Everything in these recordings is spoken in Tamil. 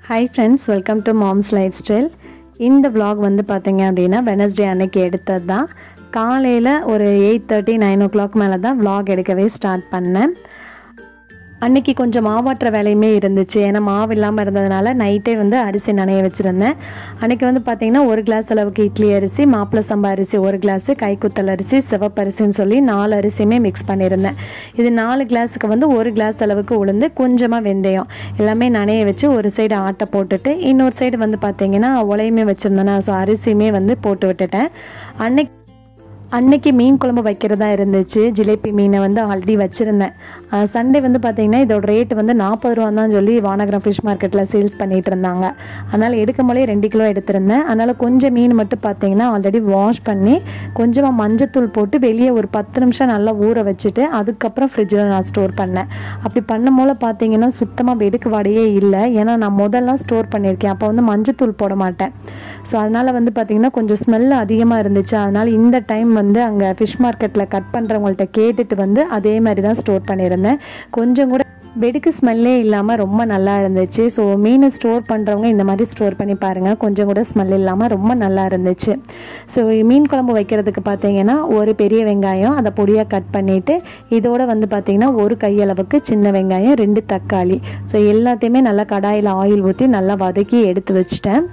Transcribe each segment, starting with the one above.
hi friends welcome to moms lifestyle இந்த vlog வந்து பார்த்தீங்க அப்படின்னா வெனஸ்டே அன்னைக்கு எடுத்தது தான் காலையில் ஒரு eight thirty nine o'clock மேலே தான் vlog எடுக்கவே ஸ்டார்ட் பண்ணேன் அன்னைக்கு கொஞ்சம் மாவாட்டுற வேலையுமே இருந்துச்சு ஏன்னா மாவு இல்லாமல் இருந்ததுனால நைட்டே வந்து அரிசி நனைய வச்சுருந்தேன் அன்னைக்கு வந்து பார்த்தீங்கன்னா ஒரு கிளாஸ் அளவுக்கு இட்லி அரிசி மாப்பிள சம்பா அரிசி ஒரு கிளாஸு கைக்குத்தல் அரிசி சிவப்பு அரிசின்னு சொல்லி நாலு அரிசியுமே மிக்ஸ் பண்ணியிருந்தேன் இது நாலு கிளாஸுக்கு வந்து ஒரு கிளாஸ் அளவுக்கு உளுந்து கொஞ்சமாக வெந்தயம் எல்லாமே நனைய வச்சு ஒரு சைடு ஆட்டை போட்டுட்டு இன்னொரு சைடு வந்து பார்த்தீங்கன்னா உலையுமே வச்சுருந்தேன்னா ஸோ அரிசியுமே வந்து போட்டு விட்டுட்டேன் அன்னைக்கு அன்னைக்கு மீன் குழம்பு வைக்கிறதா இருந்துச்சு ஜிலேபி மீனை வந்து ஆல்ரெடி வச்சுருந்தேன் சண்டே வந்து பார்த்தீங்கன்னா இதோட ரேட் வந்து நாற்பது ரூபா தான் சொல்லி வானகரம் ஃபிஷ் மார்க்கெட்டில் சேல்ஸ் பண்ணிட்டு இருந்தாங்க அதனால் எடுக்கும் போதே ரெண்டு கிலோ எடுத்திருந்தேன் அதனால் கொஞ்சம் மீன் மட்டும் பார்த்தீங்கன்னா ஆல்ரெடி வாஷ் பண்ணி கொஞ்சமாக மஞ்சத்தூள் போட்டு வெளியே ஒரு பத்து நிமிஷம் நல்லா ஊற வச்சுட்டு அதுக்கப்புறம் ஃப்ரிட்ஜில் நான் ஸ்டோர் பண்ணேன் அப்படி பண்ணும் போல பார்த்தீங்கன்னா சுத்தமாக வெடுக்கு வாடையே இல்லை ஏன்னா நான் முதல்லாம் ஸ்டோர் பண்ணியிருக்கேன் அப்போ வந்து மஞ்சத்தூள் போட மாட்டேன் ஸோ அதனால் வந்து பார்த்தீங்கன்னா கொஞ்சம் ஸ்மெல் அதிகமாக இருந்துச்சு அதனால் இந்த டைம் வந்து அங்கே ஃபிஷ் மார்க்கெட்டில் கட் பண்ணுறவங்கள்ட்ட கேட்டுட்டு வந்து அதே மாதிரி தான் ஸ்டோர் பண்ணியிருந்தேன் கொஞ்சம் கூட வெடுக்கு ஸ்மெல்லே இல்லாமல் ரொம்ப நல்லா இருந்துச்சு ஸோ மீன் ஸ்டோர் பண்ணுறவங்க இந்த மாதிரி ஸ்டோர் பண்ணி பாருங்கள் கொஞ்சம் கூட ஸ்மெல் இல்லாமல் ரொம்ப நல்லா இருந்துச்சு ஸோ மீன் குழம்பு வைக்கிறதுக்கு பார்த்தீங்கன்னா ஒரு பெரிய வெங்காயம் அதை பொடியாக கட் பண்ணிவிட்டு இதோட வந்து பார்த்தீங்கன்னா ஒரு கையளவுக்கு சின்ன வெங்காயம் ரெண்டு தக்காளி ஸோ எல்லாத்தையுமே நல்லா கடாயில் ஆயில் ஊற்றி நல்லா வதக்கி எடுத்து வச்சுட்டேன்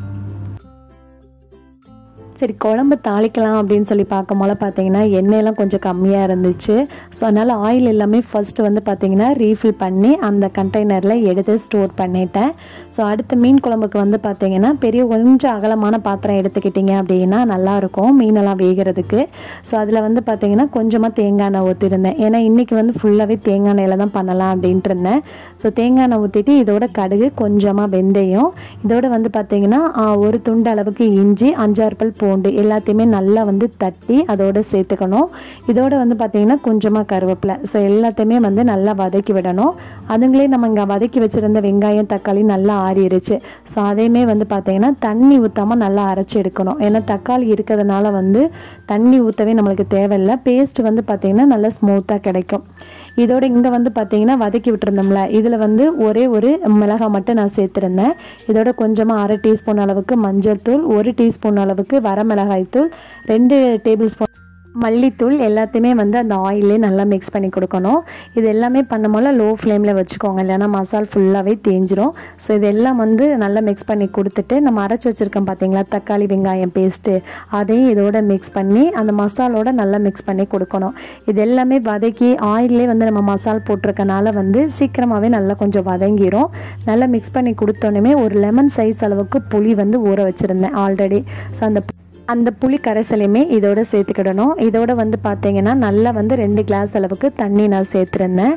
சரி குழம்பு தாளிக்கலாம் அப்படின்னு சொல்லி பார்க்கும் போல பார்த்தீங்கன்னா எண்ணெயெல்லாம் கொஞ்சம் கம்மியாக இருந்துச்சு ஸோ அதனால் ஆயில் எல்லாமே ஃபர்ஸ்ட் வந்து பார்த்தீங்கன்னா ரீஃபில் பண்ணி அந்த கண்டெய்னரில் எடுத்து ஸ்டோர் பண்ணிட்டேன் ஸோ அடுத்து மீன் குழம்புக்கு வந்து பார்த்தீங்கன்னா பெரிய கொஞ்சம் அகலமான பாத்திரம் எடுத்துக்கிட்டிங்க அப்படின்னா நல்லாயிருக்கும் மீனெல்லாம் வேகிறதுக்கு ஸோ அதில் வந்து பார்த்தீங்கன்னா கொஞ்சமாக தேங்காய் எண்ணெய் ஊற்றிருந்தேன் ஏன்னா இன்றைக்கி வந்து ஃபுல்லாகவே தேங்காய் எண்ணெயில் தான் பண்ணலாம் அப்படின்ட்டு இருந்தேன் ஸோ தேங்காய் எண்ணெய் ஊற்றிட்டு இதோட கடுகு கொஞ்சமாக வெந்தயம் இதோட வந்து பார்த்தீங்கன்னா ஆ, ஒரு துண்டு அளவுக்கு இஞ்சி அஞ்சாறு பல் பூண்டு எல்லாத்தையுமே நல்லா வந்து தட்டி அதோட சேர்த்துக்கணும் இதோட வந்து பார்த்தீங்கன்னா கொஞ்சமாக கருவேப்பிலை ஸோ எல்லாத்தையுமே வந்து நல்லா வதக்கி விடணும் அதுங்களே நம்ம இங்கே வதக்கி வச்சுருந்த வெங்காயம் தக்காளி நல்லா ஆறிடுச்சு ஸோ அதையுமே வந்து பார்த்தீங்கன்னா தண்ணி ஊற்றாமல் நல்லா அரைச்சி எடுக்கணும் ஏன்னா தக்காளி இருக்கிறதுனால வந்து தண்ணி ஊற்றவே நம்மளுக்கு தேவையில்லை பேஸ்ட் வந்து பார்த்தீங்கன்னா நல்லா ஸ்மூத்தாக கிடைக்கும் இதோட இங்கே வந்து பார்த்தீங்கன்னா வதக்கி விட்டுருந்தோம்ல இதில் வந்து ஒரே ஒரு மிளகாய் மட்டும் நான் சேர்த்துருந்தேன் இதோட கொஞ்சமாக அரை டீஸ்பூன் அளவுக்கு மஞ்சள் தூள் ஒரு டீஸ்பூன் அளவுக்கு வரமிளகாய் தூள் ரெண்டு டேபிள் ஸ்பூன் மல்லித்தூள் எல்லாத்தையுமே வந்து அந்த ஆயிலே நல்லா மிக்ஸ் பண்ணி கொடுக்கணும் இது எல்லாமே பண்ணும்போது லோ ஃப்ளேமில் வச்சுக்கோங்க இல்லைன்னா மசால் ஃபுல்லாகவே தேஞ்சிரும் ஸோ இதெல்லாம் வந்து நல்லா மிக்ஸ் பண்ணி கொடுத்துட்டு நம்ம அரைச்சி வச்சுருக்கோம் பார்த்தீங்களா தக்காளி வெங்காயம் பேஸ்ட்டு அதையும் இதோட மிக்ஸ் பண்ணி அந்த மசாலோட நல்லா மிக்ஸ் பண்ணி கொடுக்கணும் இது எல்லாமே வதக்கி ஆயிலே வந்து நம்ம மசால் போட்டிருக்கனால வந்து சீக்கிரமாகவே நல்லா கொஞ்சம் வதங்கிரும் நல்லா மிக்ஸ் பண்ணி கொடுத்தோன்னே ஒரு லெமன் சைஸ் அளவுக்கு புளி வந்து ஊற வச்சுருந்தேன் ஆல்ரெடி ஸோ அந்த அந்த புளி கரைசலையுமே இதோட சேர்த்துக்கிடணும் இதோட வந்து பார்த்தீங்கன்னா நல்லா வந்து ரெண்டு கிளாஸ் அளவுக்கு தண்ணி நான் சேர்த்துருந்தேன்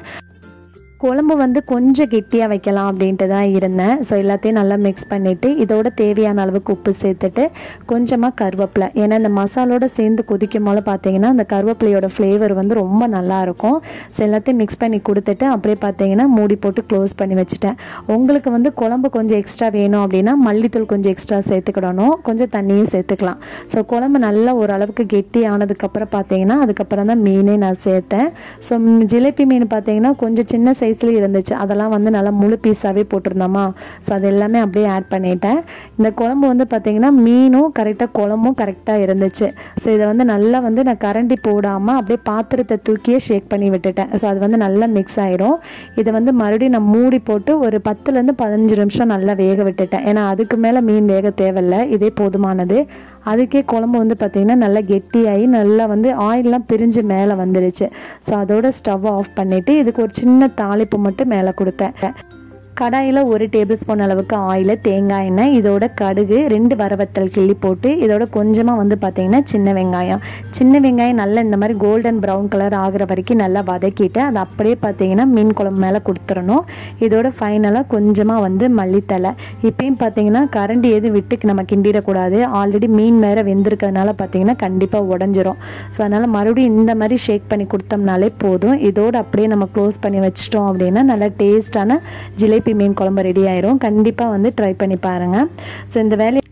குழம்பு வந்து கொஞ்சம் கெட்டியாக வைக்கலாம் அப்படின்ட்டு தான் இருந்தேன் ஸோ எல்லாத்தையும் நல்லா மிக்ஸ் பண்ணிவிட்டு இதோட தேவையான அளவுக்கு உப்பு சேர்த்துட்டு கொஞ்சமாக கருவேப்பிலை ஏன்னா இந்த மசாலோட சேர்ந்து கொதிக்கும் போது பார்த்தீங்கன்னா அந்த கருவேப்பிலையோட ஃப்ளேவர் வந்து ரொம்ப நல்லாயிருக்கும் ஸோ எல்லாத்தையும் மிக்ஸ் பண்ணி கொடுத்துட்டு அப்படியே பார்த்தீங்கன்னா மூடி போட்டு க்ளோஸ் பண்ணி வச்சுட்டேன் உங்களுக்கு வந்து குழம்பு கொஞ்சம் எக்ஸ்ட்ரா வேணும் அப்படின்னா மல்லித்தூள் கொஞ்சம் எக்ஸ்ட்ரா சேர்த்துக்கிடணும் கொஞ்சம் தண்ணியும் சேர்த்துக்கலாம் ஸோ குழம்பு நல்லா ஓரளவுக்கு கெட்டி ஆனதுக்கப்புறம் பார்த்தீங்கன்னா அதுக்கப்புறம் தான் மீனே நான் சேர்த்தேன் ஸோ ஜிலேபி மீன் பார்த்தீங்கன்னா கொஞ்சம் சின்ன சைஸில் இருந்துச்சு அதெல்லாம் வந்து நல்லா முழு பீஸாகவே போட்டிருந்தோமா ஸோ அது எல்லாமே அப்படியே ஆட் பண்ணிட்டேன் இந்த குழம்பு வந்து பார்த்தீங்கன்னா மீனும் கரெக்டாக குழம்பும் கரெக்டாக இருந்துச்சு ஸோ இதை வந்து நல்லா வந்து நான் கரண்டி போடாமல் அப்படியே பாத்திரத்தை தூக்கியே ஷேக் பண்ணி விட்டுட்டேன் ஸோ அது வந்து நல்லா மிக்ஸ் ஆயிரும் இதை வந்து மறுபடியும் நான் மூடி போட்டு ஒரு பத்துலேருந்து பதினஞ்சு நிமிஷம் நல்லா வேக விட்டுட்டேன் ஏன்னா அதுக்கு மேலே மீன் வேக தேவையில்லை இதே போதுமானது அதுக்கே குழம்பு வந்து பார்த்திங்கன்னா நல்லா கெட்டியாகி நல்லா வந்து ஆயிலெலாம் பிரிஞ்சு மேலே வந்துடுச்சு ஸோ அதோட ஸ்டவ் ஆஃப் பண்ணிவிட்டு இதுக்கு ஒரு சின்ன தாளிப்பு மட்டும் மேலே கொடுத்தேன் கடாயில் ஒரு டேபிள் ஸ்பூன் அளவுக்கு ஆயில் தேங்காய் எண்ணெய் இதோட கடுகு ரெண்டு வரவத்தல் கிள்ளி போட்டு இதோட கொஞ்சமாக வந்து பார்த்திங்கன்னா சின்ன வெங்காயம் சின்ன வெங்காயம் நல்லா இந்த மாதிரி கோல்டன் ப்ரௌன் கலர் ஆகிற வரைக்கும் நல்லா வதக்கிட்டு அதை அப்படியே பார்த்தீங்கன்னா மீன் குழம்பு மேலே கொடுத்துடணும் இதோட ஃபைனலாக கொஞ்சமாக வந்து மல்லித்தலை இப்பயும் பார்த்தீங்கன்னா கரண்டி எதுவும் விட்டுக்கு நம்ம கிண்டிடக்கூடாது ஆல்ரெடி மீன் மேலே வெந்திருக்கிறதுனால பார்த்தீங்கன்னா கண்டிப்பாக உடஞ்சிரும் ஸோ அதனால் மறுபடியும் இந்த மாதிரி ஷேக் பண்ணி கொடுத்தோம்னாலே போதும் இதோட அப்படியே நம்ம க்ளோஸ் பண்ணி வச்சிட்டோம் அப்படின்னா நல்லா டேஸ்டான ஜிலேபி மீன் குழம்பு ரெடி ஆயிரும் கண்டிப்பாக வந்து ட்ரை பண்ணி பாருங்கள் ஸோ இந்த வேலையை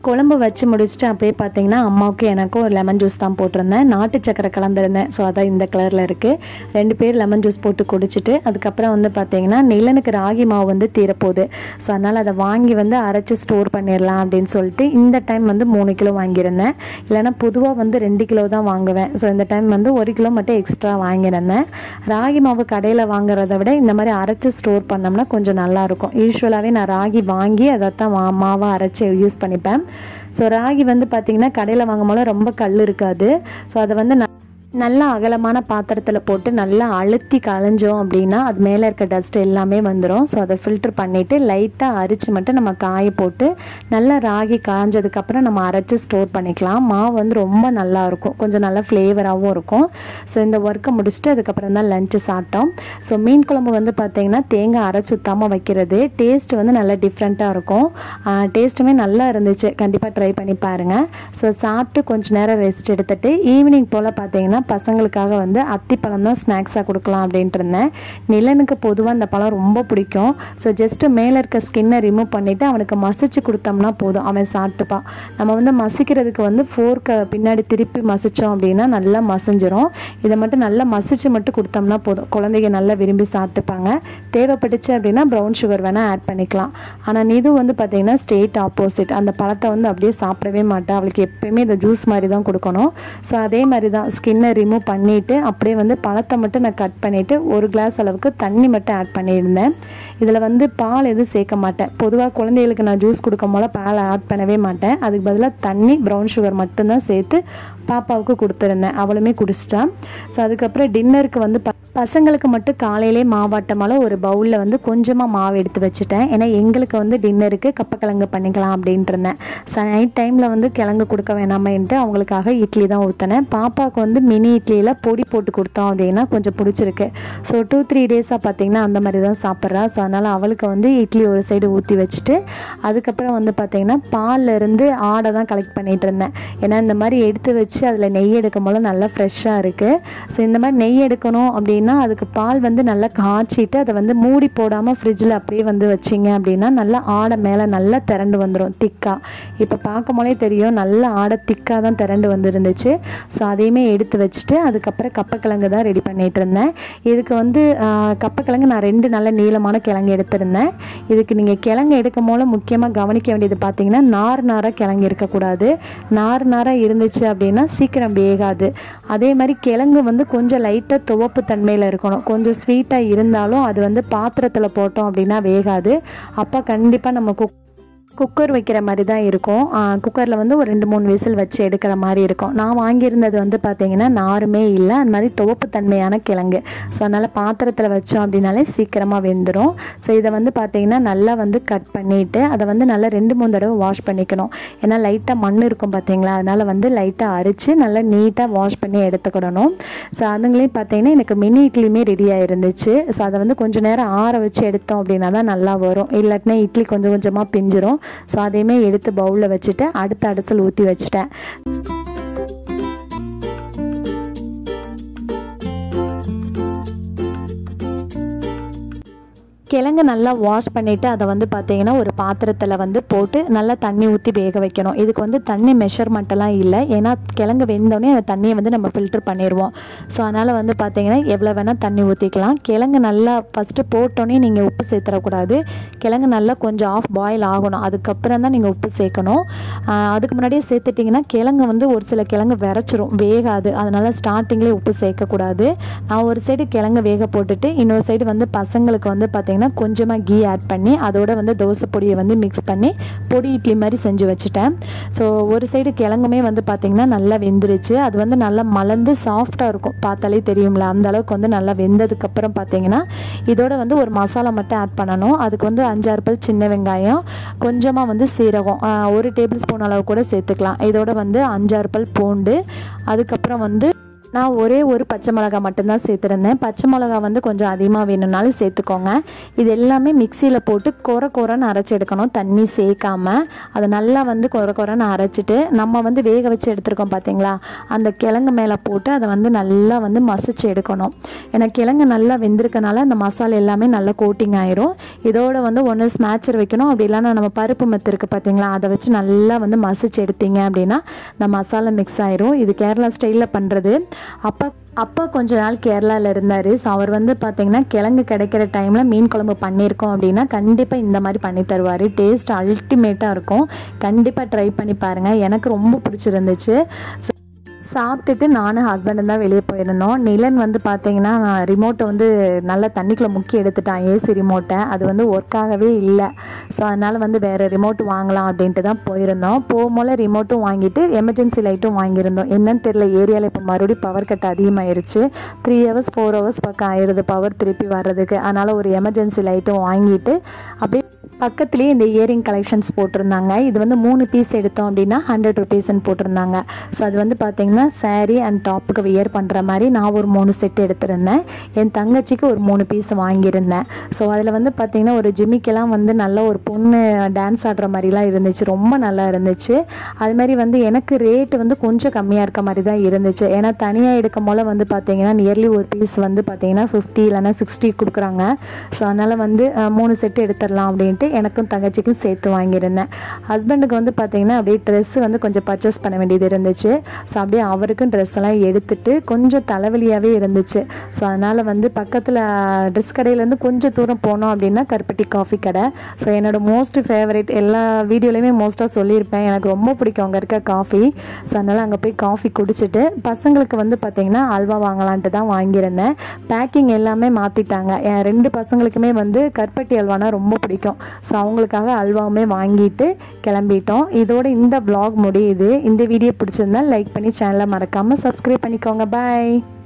குழம்பு வச்சு முடிச்சுட்டு அப்படியே பார்த்தீங்கன்னா அம்மாவுக்கு எனக்கும் ஒரு லெமன் ஜூஸ் தான் போட்டிருந்தேன் நாட்டு சக்கரை கலந்துருந்தேன் ஸோ அதான் இந்த கலரில் இருக்குது ரெண்டு பேர் லெமன் ஜூஸ் போட்டு குடிச்சிட்டு அதுக்கப்புறம் வந்து பார்த்தீங்கன்னா நிலனுக்கு ராகி மாவு வந்து தீரப்போகுது ஸோ அதனால் அதை வாங்கி வந்து அரைச்சி ஸ்டோர் பண்ணிடலாம் அப்படின்னு சொல்லிட்டு இந்த டைம் வந்து மூணு கிலோ வாங்கியிருந்தேன் இல்லைனா பொதுவாக வந்து ரெண்டு கிலோ தான் வாங்குவேன் ஸோ இந்த டைம் வந்து ஒரு கிலோ மட்டும் எக்ஸ்ட்ரா வாங்கியிருந்தேன் ராகி மாவு கடையில் வாங்குறத விட இந்த மாதிரி அரைச்சி ஸ்டோர் பண்ணோம்னா கொஞ்சம் நல்லாயிருக்கும் யூஸ்வலாகவே நான் ராகி வாங்கி அதை தான் மா மாவை அரைச்சி யூஸ் பண்ணிப்பேன் ஸோ ராகி வந்து பார்த்திங்கன்னா கடையில் வாங்கும் போது ரொம்ப கல் இருக்காது ஸோ அதை வந்து ந- நல்லா அகலமான பாத்திரத்தில் போட்டு நல்லா அழுத்தி களைஞ்சோம் அப்படின்னா அது மேலே இருக்க டஸ்ட் எல்லாமே வந்துடும் ஸோ அதை ஃபில்டர் பண்ணிவிட்டு லைட்டாக அரிச்சு மட்டும் நம்ம காய போட்டு நல்லா ராகி காஞ்சதுக்கப்புறம் நம்ம அரைச்சி ஸ்டோர் பண்ணிக்கலாம் மாவு வந்து ரொம்ப நல்லா இருக்கும் கொஞ்சம் நல்லா ஃப்ளேவராகவும் இருக்கும் ஸோ இந்த ஒர்க்கை முடிச்சுட்டு அதுக்கப்புறம் தான் லஞ்சு சாப்பிட்டோம் ஸோ மீன் குழம்பு வந்து பார்த்திங்கன்னா தேங்காய் அரைச்சி ஊற்றாமல் வைக்கிறது டேஸ்ட் வந்து நல்லா டிஃப்ரெண்ட்டாக இருக்கும் டேஸ்ட்டுமே நல்லா இருந்துச்சு கண்டிப்பாக ட்ரை பண்ணி பாருங்கள் ஸோ சாப்பிட்டு கொஞ்ச நேரம் ரெஸ்ட் எடுத்துட்டு ஈவினிங் போல் பார்த்தீங்கன்னா பசங்களுக்காக வந்து அத்திப்பழம் தான் ஸ்நாக்ஸாக கொடுக்கலாம் அப்படின்ட்டு இருந்தேன் நிலனுக்கு பொதுவாக அந்த பழம் ரொம்ப பிடிக்கும் ஸோ ஜஸ்ட்டு மேலே இருக்க ஸ்கின்னை ரிமூவ் பண்ணிவிட்டு அவனுக்கு மசிச்சு கொடுத்தோம்னா போதும் அவன் சாப்பிட்டுப்பான் நம்ம வந்து மசிக்கிறதுக்கு வந்து ஃபோர்க்கை பின்னாடி திருப்பி மசித்தோம் அப்படின்னா நல்லா மசிஞ்சிரும் இதை மட்டும் நல்லா மசிச்சு மட்டும் கொடுத்தோம்னா போதும் குழந்தைங்க நல்லா விரும்பி சாப்பிட்டுப்பாங்க தேவைப்பட்டுச்சு அப்படின்னா ப்ரௌன் சுகர் வேணால் ஆட் பண்ணிக்கலாம் ஆனால் நிது வந்து பார்த்தீங்கன்னா ஸ்டேட் ஆப்போசிட் அந்த பழத்தை வந்து அப்படியே சாப்பிடவே மாட்டா அவளுக்கு எப்பயுமே இந்த ஜூஸ் மாதிரி தான் கொடுக்கணும் ஸோ அதே மாதிரி தான் ஸ்கின்னை ரிமூவ் பண்ணிவிட்டு அப்படியே வந்து பழத்தை மட்டும் நான் கட் பண்ணிவிட்டு ஒரு கிளாஸ் அளவுக்கு தண்ணி மட்டும் ஆட் பண்ணியிருந்தேன் இதில் வந்து பால் எதுவும் சேர்க்க மாட்டேன் பொதுவாக குழந்தைகளுக்கு நான் ஜூஸ் கொடுக்கும் போல பால் ஆட் பண்ணவே மாட்டேன் அதுக்கு பதிலாக தண்ணி ப்ரௌன் சுகர் மட்டும்தான் சேர்த்து பாப்பாவுக்கு கொடுத்துருந்தேன் அவளுமே குடிச்சிட்டான் ஸோ அதுக்கப்புறம் டின்னருக்கு வந்து ப பசங்களுக்கு மட்டும் காலையிலே மாவாட்டமால ஒரு பவுலில் வந்து கொஞ்சமாக மாவு எடுத்து வச்சுட்டேன் ஏன்னா எங்களுக்கு வந்து டின்னருக்கு கப்பக்கிழங்கு பண்ணிக்கலாம் அப்படின்ட்டு இருந்தேன் ஸோ நைட் டைமில் வந்து கிழங்கு கொடுக்க வேணாமேன்ட்டு அவங்களுக்காக இட்லி தான் ஊற்றினேன் பாப்பாவுக்கு வந்து மினி இட்லியில் பொடி போட்டு கொடுத்தோம் அப்படின்னா கொஞ்சம் பிடிச்சிருக்கு ஸோ டூ த்ரீ டேஸாக பார்த்தீங்கன்னா அந்த மாதிரி தான் சாப்பிட்றா ஸோ அதனால் அவளுக்கு வந்து இட்லி ஒரு சைடு ஊற்றி வச்சுட்டு அதுக்கப்புறம் வந்து பார்த்தீங்கன்னா பால்ல இருந்து ஆடை தான் கலெக்ட் பண்ணிட்டு இருந்தேன் ஏன்னா இந்த மாதிரி எடுத்து வச்சு அதில் நெய் எடுக்கும் போல நல்லா ஃப்ரெஷ்ஷாக இருக்குது ஸோ இந்த மாதிரி நெய் எடுக்கணும் அப்படின்னா அதுக்கு பால் வந்து நல்லா காய்ச்சிட்டு அதை வந்து மூடி போடாமல் ஃப்ரிட்ஜில் அப்படியே வந்து வச்சிங்க அப்படின்னா நல்லா ஆடை மேலே நல்லா திரண்டு வந்துடும் திக்காக இப்போ பார்க்கும் போதே தெரியும் நல்லா ஆடை திக்காக தான் திரண்டு வந்துருந்துச்சு ஸோ அதையுமே எடுத்து வச்சுட்டு அதுக்கப்புறம் கப்பக்கிழங்கு தான் ரெடி பண்ணிட்டு இருந்தேன் இதுக்கு வந்து ஆஹ், கப்பக்கிழங்கு நான் ரெண்டு நல்ல நீளமான கிழங்கு எடுத்திருந்தேன் இதுக்கு நீங்கள் கிழங்கு எடுக்கும் போல முக்கியமாக கவனிக்க வேண்டியது பார்த்தீங்கன்னா நார் நாராக கிழங்கு இருக்கக்கூடாது நார் நாராக இருந்துச்சு அப்படின்னா சீக்கிரம் வேகாது அதே மாதிரி கிழங்கு வந்து கொஞ்சம் லைட்டாக துவப்பு தன்மையில் இருக்கணும் கொஞ்சம் ஸ்வீட்டாக இருந்தாலும் அது வந்து பாத்திரத்தில் போட்டோம் அப்படின்னா வேகாது அப்போ கண்டிப்பாக நம்ம குக் குக்கர் வைக்கிற மாதிரி தான் இருக்கும் குக்கரில் வந்து ஒரு ரெண்டு மூணு விசில் வச்சு எடுக்கிற மாதிரி இருக்கும் நான் வாங்கியிருந்தது வந்து பார்த்தீங்கன்னா நாருமே இல்லை அந்த மாதிரி துவப்பு தன்மையான கிழங்கு ஸோ அதனால் பாத்திரத்தில் வச்சோம் அப்படின்னாலே சீக்கிரமாக வெந்துடும் ஸோ இதை வந்து பார்த்தீங்கன்னா நல்லா வந்து கட் பண்ணிவிட்டு அதை வந்து நல்லா ரெண்டு மூணு தடவை வாஷ் பண்ணிக்கணும் ஏன்னா லைட்டாக மண் இருக்கும் பார்த்தீங்களா அதனால் வந்து லைட்டாக அரித்து நல்லா நீட்டாக வாஷ் பண்ணி எடுத்துக்கிடணும் ஸோ அதுங்களையும் பார்த்தீங்கன்னா எனக்கு மினி இட்லியுமே ரெடியாக இருந்துச்சு ஸோ அதை வந்து கொஞ்சம் நேரம் ஆற வச்சு எடுத்தோம் அப்படின்னா தான் நல்லா வரும் இல்லாட்டினா இட்லி கொஞ்சம் கொஞ்சமாக பிஞ்சிரும் ஸோ அதையுமே எடுத்து பவுலில் வச்சுட்டு அடுத்த அடிசல் ஊற்றி வச்சுட்டேன் கிழங்கு நல்லா வாஷ் பண்ணிவிட்டு அதை வந்து பார்த்தீங்கன்னா ஒரு பாத்திரத்தில் வந்து போட்டு நல்லா தண்ணி ஊற்றி வேக வைக்கணும் இதுக்கு வந்து தண்ணி மெஷர்மெண்ட்டெல்லாம் இல்லை ஏன்னா கிழங்கு வெந்தோடனே அந்த தண்ணியை வந்து நம்ம ஃபில்டர் பண்ணிடுவோம் ஸோ அதனால் வந்து பார்த்தீங்கன்னா எவ்வளோ வேணால் தண்ணி ஊற்றிக்கலாம் கிழங்கு நல்லா ஃபஸ்ட்டு போட்டோன்னே நீங்கள் உப்பு சேர்த்துடக்கூடாது கிழங்கு நல்லா கொஞ்சம் ஆஃப் பாயில் ஆகணும் அதுக்கப்புறம் தான் நீங்கள் உப்பு சேர்க்கணும் ஆஹ் அதுக்கு முன்னாடியே சேர்த்துட்டிங்கன்னா கிழங்கு வந்து ஒரு சில கிழங்கு விரைச்சிரும் வேகாது அதனால் ஸ்டார்டிங்லேயே உப்பு சேர்க்கக்கூடாது நான் ஒரு சைடு கிழங்கு வேக போட்டுட்டு இன்னொரு சைடு வந்து பசங்களுக்கு வந்து பார்த்திங்கன்னா கொஞ்சமாக கீ ஆட் பண்ணி அதோட வந்து தோசை பொடியை வந்து மிக்ஸ் பண்ணி பொடி இட்லி மாதிரி செஞ்சு வச்சுட்டேன் ஸோ ஒரு சைடு கிழங்குமே வந்து பார்த்திங்கன்னா நல்லா வெந்துருச்சு அது வந்து நல்லா மலர்ந்து சாஃப்டாக இருக்கும் பார்த்தாலே தெரியும்ல அந்த அளவுக்கு வந்து நல்லா வெந்ததுக்கப்புறம் பார்த்தீங்கன்னா இதோட வந்து ஒரு மசாலா மட்டும் ஆட் பண்ணணும் அதுக்கு வந்து அஞ்சாறு பல் சின்ன வெங்காயம் கொஞ்சமாக வந்து சீரகம் ஆஹ் ஒரு டேபிள் ஸ்பூன் அளவு கூட சேர்த்துக்கலாம் இதோட வந்து அஞ்சாறு பல் பூண்டு அதுக்கப்புறம் வந்து நான் ஒரே ஒரு பச்சை மிளகா மட்டும்தான் சேர்த்துருந்தேன் பச்சை மிளகா வந்து கொஞ்சம் அதிகமாக வேணும்னாலும் சேர்த்துக்கோங்க இது எல்லாமே மிக்சியில் போட்டு கொர கொரன்னு அரைச்சி எடுக்கணும் தண்ணி சேர்க்காம அதை நல்லா வந்து கொர கொரன்னு அரைச்சிட்டு நம்ம வந்து வேக வச்சு எடுத்துருக்கோம் பார்த்தீங்களா அந்த கிழங்கு மேலே போட்டு அதை வந்து நல்லா வந்து மசிச்சு எடுக்கணும் ஏன்னா கிழங்கு நல்லா வெந்திருக்கனால அந்த மசாலா எல்லாமே நல்லா கோட்டிங் ஆயிரும் இதோட வந்து ஒன்று ஸ்மேச்சர் வைக்கணும் அப்படி இல்லைன்னா நம்ம பருப்பு மெத்து இருக்குது பார்த்தீங்களா அதை வச்சு நல்லா வந்து மசிச்சு எடுத்தீங்க அப்படின்னா இந்த மசாலா மிக்ஸ் ஆயிரும் இது கேரளா ஸ்டைலில் பண்ணுறது அப்போ அப்பா கொஞ்ச நாள் கேரளாவில் இருந்தார் ஸோ அவர் வந்து பார்த்தீங்கன்னா கிழங்கு கிடைக்கிற டைமில் மீன் குழம்பு பண்ணியிருக்கோம் அப்படின்னா கண்டிப்பாக இந்த மாதிரி பண்ணி தருவார் டேஸ்ட் அல்டிமேட்டாக இருக்கும் கண்டிப்பாக ட்ரை பண்ணி பாருங்கள் எனக்கு ரொம்ப பிடிச்சிருந்துச்சு ஸோ சாப்பிட்டுட்டு நானும் ஹஸ்பண்டும் தான் வெளியே போயிருந்தோம் நிலன் வந்து பார்த்தீங்கன்னா ரிமோட்டை வந்து நல்லா தண்ணிக்குள்ளே முக்கி எடுத்துட்டான் ஏசி ரிமோட்டை அது வந்து ஒர்க் ஆகவே இல்லை ஸோ அதனால் வந்து வேறு ரிமோட் வாங்கலாம் அப்படின்ட்டு தான் போயிருந்தோம் போகும்போல ரிமோட்டும் வாங்கிட்டு எமர்ஜென்சி லைட்டும் வாங்கியிருந்தோம் என்னன்னு தெரியல ஏரியாவில் இப்போ மறுபடியும் பவர் கட் அதிகமாயிருச்சு த்ரீ ஹவர்ஸ் ஃபோர் ஹவர்ஸ் பக்கம் ஆயிடுது பவர் திருப்பி வர்றதுக்கு அதனால் ஒரு எமர்ஜென்சி லைட்டும் வாங்கிட்டு அப்படியே பக்கத்துலேயே இந்த இயரிங் கலெக்ஷன்ஸ் போட்டிருந்தாங்க இது வந்து மூணு பீஸ் எடுத்தோம் அப்படின்னா ஹண்ட்ரட் ருபீஸ்ன்னு போட்டிருந்தாங்க ஸோ அது வந்து பார்த்தீங்கன்னா saree அண்ட் டாப்புக்கு வியர் பண்ணுற மாதிரி நான் ஒரு மூணு செட் எடுத்திருந்தேன் என் தங்கச்சிக்கு ஒரு மூணு பீஸ் வாங்கியிருந்தேன் ஸோ அதில் வந்து பார்த்தீங்கன்னா ஒரு ஜிமிக்கெல்லாம் வந்து நல்ல ஒரு பொண்ணு டான்ஸ் ஆடுற மாதிரிலாம் இருந்துச்சு ரொம்ப நல்லா இருந்துச்சு அது மாதிரி வந்து எனக்கு ரேட்டு வந்து கொஞ்சம் கம்மியாக இருக்க மாதிரி தான் இருந்துச்சு ஏன்னா தனியாக எடுக்கும் போல வந்து பார்த்தீங்கன்னா நியர்லி ஒரு பீஸ் வந்து பார்த்தீங்கன்னா ஃபிஃப்டி இல்லைன்னா சிக்ஸ்டி கொடுக்குறாங்க ஸோ அதனால் வந்து அஹ், மூணு செட்டு எடுத்துடலாம் அப்படின்ட்டு எனக்கும் தங்கச்சிக்கும் சேர்த்து வாங்கியிருந்தேன் ஹஸ்பண்டுக்கு வந்து பார்த்தீங்கன்னா அப்படியே ட்ரெஸ்ஸு வந்து கொஞ்சம் பர்ச்சேஸ் பண்ண வேண்டியது இருந்துச்சு ஸோ அப்படியே அவருக்கும் ட்ரெஸ் எல்லாம் எடுத்துட்டு கொஞ்சம் தலைவலியாகவே இருந்துச்சு ஸோ அதனால் வந்து பக்கத்தில் ட்ரெஸ் கடையிலேருந்து கொஞ்சம் தூரம் போனோம் அப்படின்னா கருப்பட்டி காஃபி கடை ஸோ என்னோட மோஸ்ட் ஃபேவரட் எல்லா வீடியோலையுமே மோஸ்ட்டாக சொல்லியிருப்பேன் எனக்கு ரொம்ப பிடிக்கும் அங்கே இருக்க காஃபி ஸோ அதனால் அங்கே போய் காஃபி குடிச்சிட்டு பசங்களுக்கு வந்து பார்த்திங்கன்னா அல்வா வாங்கலான்ட்டு தான் வாங்கியிருந்தேன் பேக்கிங் எல்லாமே மாற்றிட்டாங்க என் ரெண்டு பசங்களுக்குமே வந்து கருப்பட்டி அல்வானா ரொம்ப பிடிக்கும் ஸோ அவங்களுக்காக அல்வாவுமே வாங்கிட்டு கிளம்பிட்டோம் இதோட இந்த vlog முடியுது இந்த வீடியோ பிடிச்சிருந்தா லைக் பண்ணி சேனலை மறக்காமல் சப்ஸ்கிரைப் பண்ணிக்கோங்க பாய்